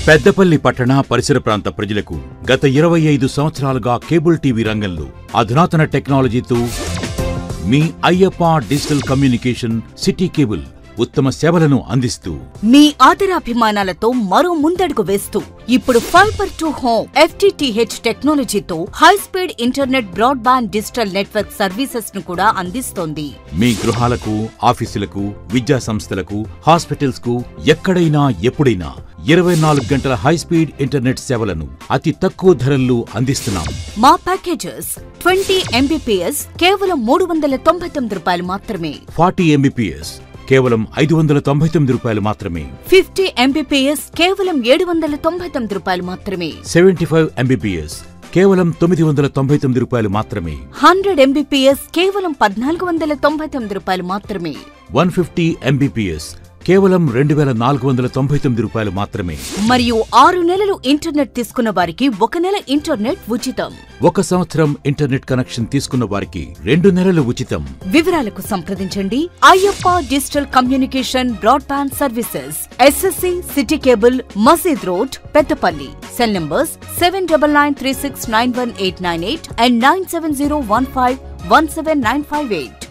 పెద్దపల్లి పట్టణ పరిసర ప్రాంత ప్రజలకు గత ఇరవై ఐదు సంవత్సరాలుగా కేబుల్ టీవీ రంగంలో అధునాతన టెక్నాలజీతో మీ Ayyappa digital communication city cable ఉత్తమ సేవలను అందిస్తూ మీ ఆదరాభిమానాలతో మరో ముందడుగు వేస్తూ ఇప్పుడు ఫైబర్ టు హోమ్ ఎఫ్టిటిహెచ్ టెక్నాలజీతో high speed internet broadband digital network services ను కూడా అందిస్తోంది మీ గృహాలకు ఆఫీసులకు విద్యా సంస్థలకు హాస్పిటల్స్ కు ఎక్కడైనా ఎప్పుడైనా ఇరవై నాలుగు గంటల హై స్పీడ్ ఇంటర్నెట్ సేవలను అతి తక్కువ ధరల్లో అందిస్తున్నాం మా ప్యాకేజెస్ ట్వంటీ ఎంబీపీఎస్ కేవలం మూడు వందల తొంభై తొమ్మిది రూపాయలు మాత్రమే ఫార్టీ ఎంబీపీఎస్ కేవలం ఐదు వందల తొంభై తొమ్మిది రూపాయలు మాత్రమే ఫిఫ్టీ ఎంబీపీఎస్ కేవలం ఏడు వందల తొంభై తొమ్మిది రూపాయలు మాత్రమే సెవెంటీ ఫైవ్ ఎంబీపీఎస్ కేవలం తొమ్మిది వందల తొంభై తొమ్మిది రూపాయలు మాత్రమే హండ్రెడ్ ఎంబీపీఎస్ కేవలం పద్నాలుగు వందల తొంభై తొమ్మిది రూపాయలు మాత్రమే వన్ ఫిఫ్టీ ఎంబీపీఎస్ కేవలం రెండు వేల నాలుగు వందల తొంభై తొమ్మిది రూపాయలు మాత్రమే మరియు ఆరు నెలలు ఇంటర్నెట్ తీసుకున్న వారికి ఒక నెల ఇంటర్నెట్ ఉచితం ఒక సంవత్సరం ఇంటర్నెట్ కనెక్షన్ తీసుకున్న వారికి రెండు నెలలు ఉచితం వివరాలకు సంప్రదించండి Ayyappa digital communication broadband services SSC city cable Masjid road Peddapalli cell numbers seven double nine three six nine one eight nine eight and nine seven zero one five one seven nine five eight